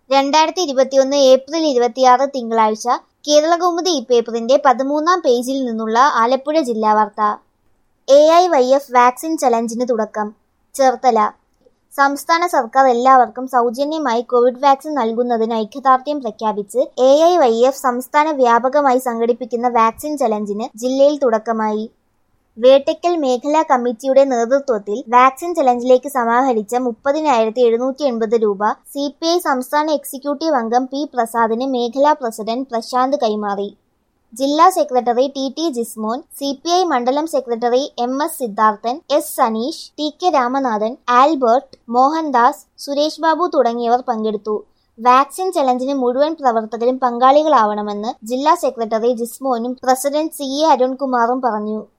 രണ്ടായിരത്തി ഇരുപത്തിയൊന്ന് ഏപ്രിൽ ഇരുപത്തിയാറ് തിങ്കളാഴ്ച കേരളകൗമുദി ഇപ്പേപ്പറിന്റെ പതിമൂന്നാം പേജിൽ നിന്നുള്ള ആലപ്പുഴ ജില്ലാ വാർത്ത A I Y F vaccine ചലഞ്ചിന് തുടക്കം ചേർത്തല സംസ്ഥാന സർക്കാർ എല്ലാവർക്കും സൗജന്യമായി കോവിഡ് വാക്സിൻ നൽകുന്നതിന് ഐക്യദാർഢ്യം പ്രഖ്യാപിച്ച് എ ഐ വൈ എഫ് സംസ്ഥാന വ്യാപകമായി സംഘടിപ്പിക്കുന്ന വാക്സിൻ ചലഞ്ചിന് ജില്ലയിൽ തുടക്കമായി വേട്ടയ്ക്കൽ മേഖലാ കമ്മിറ്റിയുടെ നേതൃത്വത്തിൽ വാക്സിൻ ചലഞ്ചിലേക്ക് സമാഹരിച്ച മുപ്പതിനായിരത്തി എഴുന്നൂറ്റി എൺപത് രൂപ സി പി ഐ സംസ്ഥാന എക്സിക്യൂട്ടീവ് അംഗം പി പ്രസാദിന് മേഖലാ പ്രസിഡന്റ് പ്രശാന്ത് കൈമാറി ജില്ലാ secretary T T Jismon C P I മണ്ഡലം secretary M S Siddharthan S Saneesh T K Ramanathan Albert Mohandas Suresh Babu തുടങ്ങിയവർ പങ്കെടുത്തു വാക്സിൻ ചലഞ്ചിന് മുഴുവൻ പ്രവർത്തകരും പങ്കാളികളാവണമെന്ന് ജില്ലാ സെക്രട്ടറി ജിസ്മോനും പ്രസിഡന്റ് സി എ അരുൺകുമാറും പറഞ്ഞു